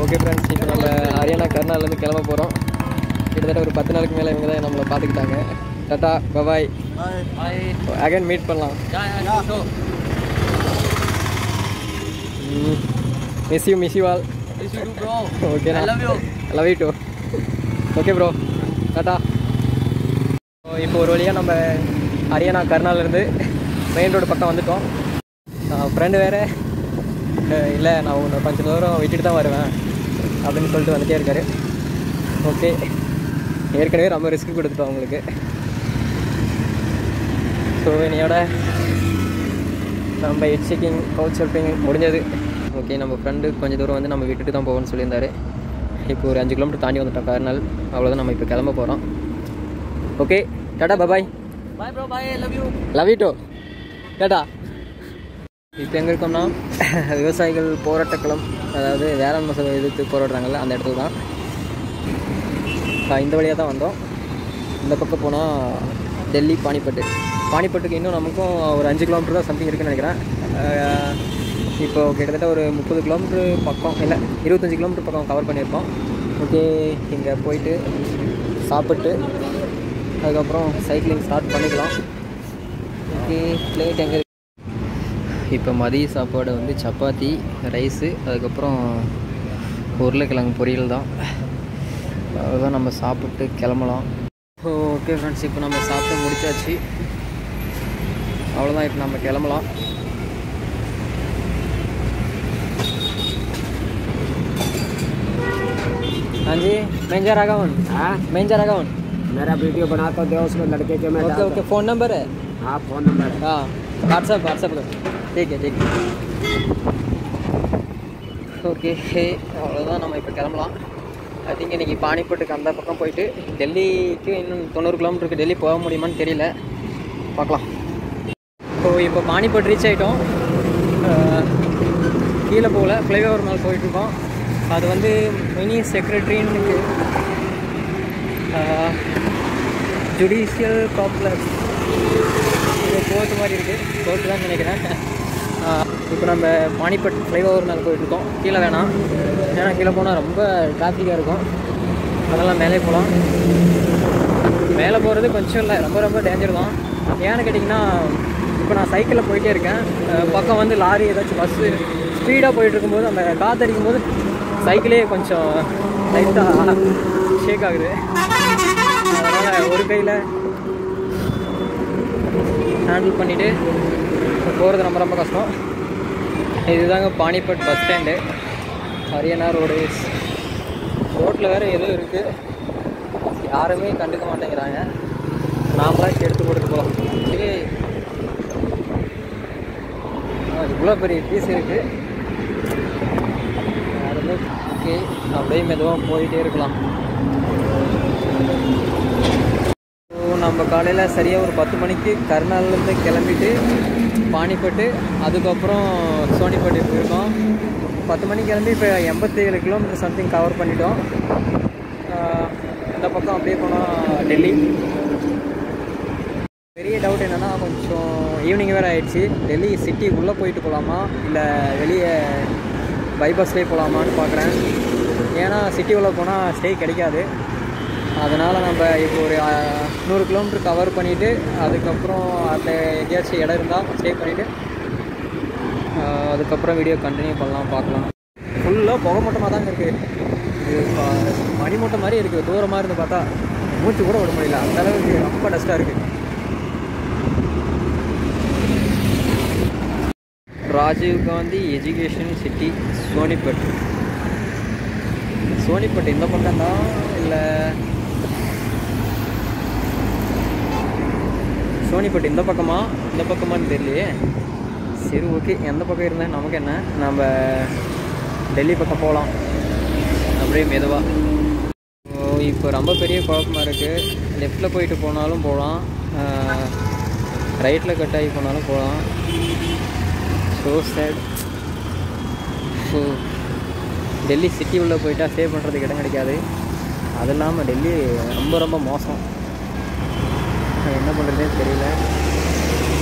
Okay friends இப்போ நம்ம ஹரியானா கர்னாலேருந்து கிளம்ப போகிறோம் கிட்டத்தட்ட ஒரு பத்து நாளுக்கு மேலே இவங்க தான் நம்மளை பார்த்துக்கிட்டாங்க டாட்டா பபாய் அகைன் மீட் பண்ணலாம் miss you miss you all okay love you love you too okay bro tata இப்போ ஒரு வழியாக நம்ம ஹரியானா கர்னாலேருந்து மெயின் ரோடு பக்கம் வந்துட்டோம் ஃப்ரெண்டு வேறு இல்லை நான் உன்னை கொஞ்சம் தூரம் விட்டுட்டு தான் வருவேன் அப்படின்னு சொல்லிட்டு வந்துட்டே இருக்காரு ஓகே ஏற்கனவே ரொம்ப ரிஸ்க் கொடுத்துட்டோம் உங்களுக்கு ஸோ என்னையோட நம்ம ஹெட் செக்கிங் கவுச் செல்பிங் முடிஞ்சது ஓகே நம்ம ஃப்ரெண்டு கொஞ்சம் தூரம் வந்து நம்ம விட்டுட்டு தான் போவோம்னு சொல்லியிருந்தாரு இப்போ ஒரு அஞ்சு கிலோமீட்டர் தாண்டி வந்துட்டோம் கார்னால் அவ்வளோதான் நம்ம இப்போ கிளம்ப போகிறோம் okay tata bye bye Bye bro, bye, I love you. Love you too tata இப்போ எங்கே இருக்கோம்னா விவசாயிகள் போராட்டக்களம் அதாவது வேளாண் மசோதா எதிர்த்து போராடுறாங்கல்ல அந்த இடத்துல தான் ஆஹ் இந்த வழியாக தான் வந்தோம் இந்த பக்கம் போனால் டெல்லி பானிப்பட்டு பானிப்பட்டுக்கு இன்னும் நமக்கும் ஒரு அஞ்சு கிலோமீட்டர் தான் சம்திங் இருக்குன்னு நினைக்கிறேன் ஆஹ் இப்போ கிட்டத்தட்ட ஒரு முப்பது கிலோமீட்டர் பக்கம் இல்லை இருபத்தஞ்சி கிலோமீட்டர் பக்கம் கவர் பண்ணியிருக்கோம் ஓகே இங்கே போயிட்டு சாப்பிட்டு அதுக்கப்புறம் சைக்கிளிங் ஸ்டார்ட் பண்ணிக்கலாம் ஓகே பிளேட் எங்கே இப்போ மதிய சாப்பாடு வந்து சப்பாத்தி ரைஸு அதுக்கப்புறம் உருளைக்கிழங்கு பொரியல் தான் அதுதான் நம்ம சாப்பிட்டு கிளம்பலாம் ஓகே ஃப்ரெண்ட்ஸ் இப்போ நம்ம சாப்பிட்டு முடிச்சாச்சு அவ்வளோதான் இப்போ நம்ம கிளம்பலாம் हाँ जी मैं जा रहा हूँ हाँ मैं जा रहा हूँ मेरा वीडियो बनाता हूँ उसमें लड़के के मैं ओके डालता ओके फ़ोन नंबर है हूँ। हाँ फोन नंबर है हाँ व्हाट्सअप व्हाट्सअप करो ठीक है ठीक है ஓகே அவ்வளோதான் நம்ம இப்போ கிளம்பலாம் ஐ திங்க் இன்றைக்கி பானிப்பட்டுக்கு அந்த பக்கம் போயிட்டு டெல்லிக்கு இன்னும் தொண்ணூறு கிலோமீட்டருக்கு டெல்லி போக முடியுமான்னு தெரியல பார்க்கலாம் ஸோ இப்போ பானிப்பட் ரீச் ஆகிட்டோம் கீழே போகல ஃப்ளைஓவர் மேலே போயிட்டுருக்கோம் அது வந்து மினி செக்ரட்டரின்னு ஜுடிஷியல் காம்ப்ளெக்ஸ் இது கோர்ட்டு மாதிரி இருக்குது கோர்ட்டு தான் நினைக்கிறேன் இப்போ நம்ம பானிபட் ஃப்ளைஓவர் மேலே போயிட்டுருக்கோம் கீழே வேணாம் ஏன்னா கீழே போனால் ரொம்ப டிராஃபிக்காக இருக்கும் அதெல்லாம் மேலே போகலாம் மேலே போகிறது கொஞ்சம் இல்லை ரொம்ப ரொம்ப டேஞ்சர் தான் ஏன்னு கேட்டிங்கன்னா இப்போ நான் சைக்கிளில் போயிட்டே இருக்கேன் அஹ் பக்கம் வந்து லாரி ஏதாச்சும் பஸ்ஸு ஸ்பீடாக போயிட்டு இருக்கும்போது அந்த காற்றடிக்கும் போது சைக்கிளே கொஞ்சம் லைட்டாக ஷேக் ஆகுது அதனால் ஒரு கையில் ஹேண்டில் பண்ணிவிட்டு போகிறது ரொம்ப ரொம்ப கஷ்டம் இதுதாங்க Panipat bus stand Haryana road ரோட்டில் வேறு எதுவும் இருக்குது யாருமே கண்டுக்க மாட்டேங்கிறாங்க நாமளா எடுத்து கொடுத்து போகலாம் ஓகே இவ்வளோ பெரிய பீஸ் இருக்குது யாருமே ஓகே அப்படியே மெதுவாக போயிட்டே இருக்கலாம் ஸோ நம்ம காலையில் சரியாக ஒரு பத்து மணிக்கு கர்னால்லேருந்து கிளம்பிட்டு பானிப்பட்டு அதுக்கப்புறம் சோனிப்பட்டு போயிருக்கோம் பத்து மணிக்கு கிளம்பி இப்போ எண்பத்தேழு கிலோமீட்டர் சம்திங் கவர் பண்ணிட்டோம் ஆஹ் இந்த பக்கம் அப்படியே போனால் டெல்லி பெரிய டவுட் என்னென்னா கொஞ்சம் ஈவினிங் வேறு ஆயிடுச்சு டெல்லி சிட்டி உள்ளே போயிட்டு போகலாமா இல்லை வெளியே பைபாஸ்லேயே போகலாமான்னு பார்க்குறேன் ஏன்னா சிட்டி உள்ளே போனால் ஸ்டே கிடைக்காது அதனால் நம்ம இப்போ ஒரு அஹ், நூறு கிலோமீட்டர் கவர் பண்ணிவிட்டு அதுக்கப்புறம் அந்த எங்கேயாச்சும் இடம் இருந்தால் ஸ்டே பண்ணிவிட்டு அதுக்கப்புறம் வீடியோ கண்டினியூ பண்ணலாம் பார்க்கலாம் ஃபுல்லாக புகை மூட்டமாக தாங்க இருக்குது இது ப- பனி மூட்டை மாதிரி இருக்குது தூரமாக இருந்து பார்த்தா மூச்சு கூட விட முடியல அந்த அளவுக்கு ரொம்ப டஸ்ட்டாக இருக்குது ராஜீவ் காந்தி எஜுகேஷன் சிட்டி சோனிபட் சோனிபட் இந்த பக்கம் தான் இல்லை சோனிபட் இந்த பக்கமா இந்த பக்கமான்னு தெரியலையே சரி ஓகே எந்த பக்கம் இருந்தால் நமக்கு என்ன நம்ம டெல்லி பக்கம் போகலாம் அப்படியே மெதுவாக ஓ இப்போ ரொம்ப பெரிய குழப்பமாக இருக்குது லெஃப்ட்டில் போயிட்டு போனாலும் போகலாம் ரைட்டில் கட் ஆகி போனாலும் போகலாம் ஸோ சேட் ஸோ டெல்லி சிட்டி உள்ளே போயிட்டா ஸ்டே பண்ணுறதுக்கு இடம் கிடைக்காது அது இல்லாமல் டெல்லி ரொம்ப ரொம்ப மோசம் என்ன பண்ணுறதுனே தெரியல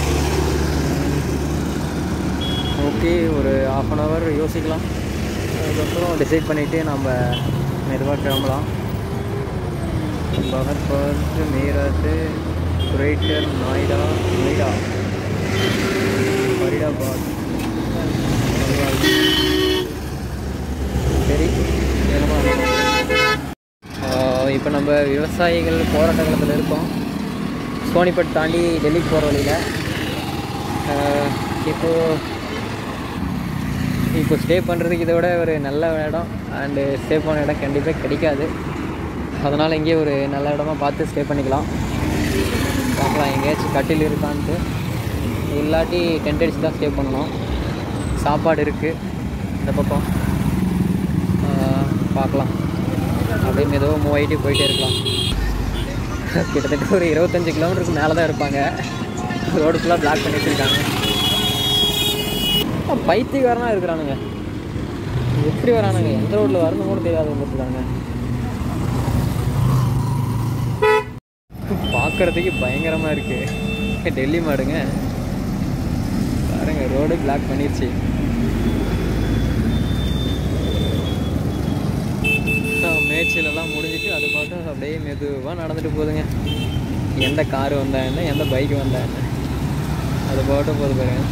ஓகே ஒரு ஆஃப் அன் ஹவர் யோசிக்கலாம் அதுக்கப்புறம் டிசைட் பண்ணிவிட்டு நம்ம மெதுவாக கிளம்பலாம் பகத் பர்த் மீரட் குரேட்டர் நொய்டா நொய்டா ஃபரிடாபாத் சரி இப்போ நம்ம விவசாயிகள் போராட்ட களத்தில் இருக்கோம் சோனிபட் தாண்டி டெல்லிக்கு போகிற வழியில் இப்போது இப்போ ஸ்டே பண்ணுறதுக்கு இதை விட ஒரு நல்ல இடம் அண்டு ஸ்டே பண்ண இடம் கண்டிப்பாக கிடைக்காது அதனால் இங்கேயே ஒரு நல்ல இடமா பார்த்து ஸ்டே பண்ணிக்கலாம் பார்க்கலாம் எங்கேயாச்சும் கட்டில் இருக்கான்ட்டு இல்லாட்டி டென்ட் அடிச்சு தான் ஸ்டே பண்ணணும் சாப்பாடு இருக்குது இந்த பக்கம் ஆஹ் பார்க்கலாம் அப்படியே மெதுவாக மூவ் ஆகிட்டு போயிட்டே இருக்கலாம் கிட்டத்தட்ட ஒரு இருபத்தஞ்சி கிலோமீட்டருக்கு மேலே தான் இருப்பாங்க ரோடு ஃபுல்லாக பிளாக் பண்ணி வச்சுருக்காங்க பைத்தியக்காரனாக இருக்கிறானுங்க எப்படி வரானுங்க எந்த ரோட்டில் வரணும் கூட தெரியாத வந்துருக்காங்க பார்க்குறதுக்கு பயங்கரமாக இருக்குது டெல்லி மாடுங்க பாருங்க ரோடு பிளாக் பண்ணிருச்சு மேய்ச்சலெல்லாம் முடிஞ்சிட்டு அது பாட்டு அப்படியே மெதுவாக நடந்துட்டு போகுதுங்க எந்த கார் வந்தா என்ன எந்த பைக் வந்தா என்ன அது பாட்டும் போகுது பாருங்க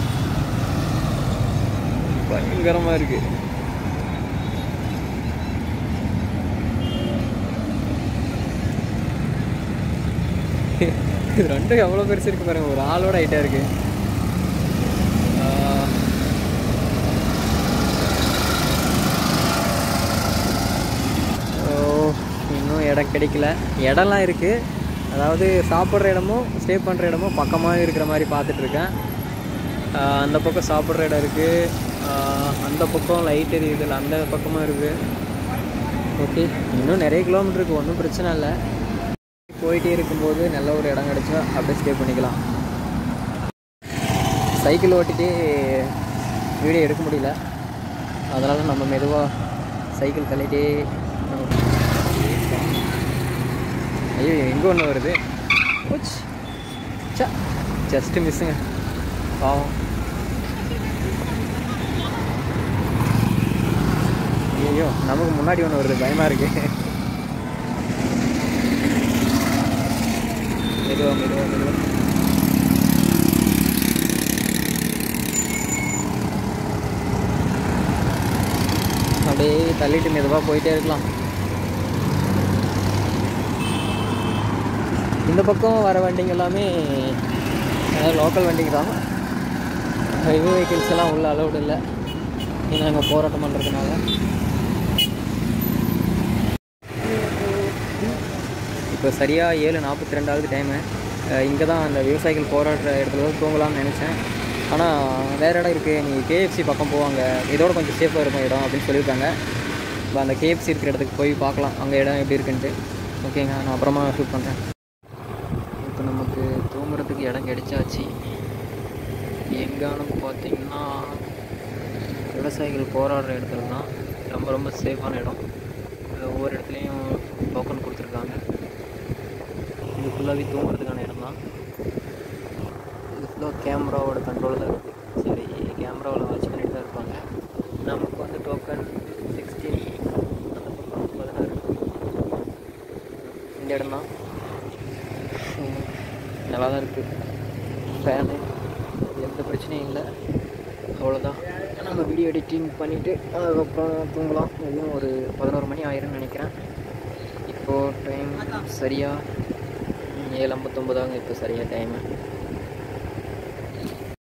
பயங்கரமாக இருக்கு இது ரெண்டும் எவ்வளோ பெருசு இருக்கு பாருங்க ஒரு ஆளோட ஹைட்டாக இருக்கு ஆஹ் ஓ இன்னும் இடம் கிடைக்கல இடம்லாம் இருக்குது அதாவது சாப்பிட்ற இடமும் ஸ்டே பண்ணுற இடமும் பக்கமாக இருக்கிற மாதிரி பார்த்துட்ருக்கேன் அந்த பக்கம் சாப்பிட்ற இடம் இருக்குது அந்த பக்கம் லைட் எரியுதுல அந்த பக்கமும் இருக்குது ஓகே இன்னும் நிறைய கிலோமீட்டர் இருக்குது ஒன்றும் பிரச்சனை இல்லை போயிட்டே இருக்கும்போது நல்ல ஒரு இடம் கிடச்சா அப்படியே ஸ்டே பண்ணிக்கலாம் சைக்கிள் ஓட்டிகிட்டே வீடியோ எடுக்க முடியல அதனால் நம்ம மெதுவாக சைக்கிள் தள்ளிட்டே ஐயோ எங்கே ஒன்று வருது உச். ச்ச ஜஸ்ட்டு மிஸ்ஸுங்க பாவம் ஐயோ நமக்கு முன்னாடி ஒன்று வருது பயமாக இருக்கு மெதுவா மெதுவா மெதுவா அப்படியே தள்ளிட்டு மெதுவாக போயிட்டே இருக்கலாம் இந்த பக்கம் வர வண்டிங்க எல்லாமே லோக்கல் வண்டிங்க தான் ஹைவே வெஹிக்கிள்ஸ் எல்லாம் உள்ள அலௌடு இல்லை ஏன்னா அங்கே போராட்டம் பண்ணுறதுனால இப்போ சரியாக ஏழு நாற்பத்தி ரெண்டாவது டைமு இங்கே தான் அந்த விவசாயிகள் போராடுற இடத்துல தான் தூங்கலாம்னு நினச்சேன் ஆனால் வேறு இடம் இருக்குது நீ கேஎஃப்சி பக்கம் போவாங்க இதோட கொஞ்சம் சேஃபாக இருக்கும் இடம் அப்படின்னு சொல்லியிருக்காங்க இப்போ அந்த கேஎஃப்சி இருக்கிற இடத்துக்கு போய் பார்க்கலாம் அங்கே இடம் எப்படி இருக்குன்ட்டு ஓகேங்க நான் அப்புறமா ஷூட் பண்ணுறேன் இப்போ நமக்கு தூங்குறதுக்கு இடம் கிடைச்சாச்சு எங்கானு பார்த்தீங்கன்னா விவசாயிகள் போராடுற இடத்துல தான் ரொம்ப ரொம்ப சேஃபான இடம் இது ஒவ்வொரு இடத்துலையும் டோக்கன் கொடுத்துருக்காங்க இது ஃபுல்லாகவே தூங்குறதுக்கான இடம் தான் இது ஃபுல்லாக கேமராவோட கண்ட்ரோல் தான் இருக்குது சரி கேமராவில் வாட்ச் பண்ணிட்டு தான் இருப்பாங்க நமக்கு வந்து டோக்கன் சிக்ஸ்டீன் அந்த பக்கம் பதினாறு இந்த இடம் தான் நல்லா தான் இருக்குது ஃபேனு எந்த பிரச்சனையும் இல்லை அவ்வளோதான் நம்ம வீடியோ எடிட்டிங் பண்ணிவிட்டு அதுக்கப்புறம் தூங்கலாம் எப்படியும் ஒரு பதினோரு மணி ஆயிரும்னு நினைக்கிறேன் இப்போது டைம் சரியாக ஏழு ஐம்பத்தொம்பதாங்க இப்போ சரியாக டைமு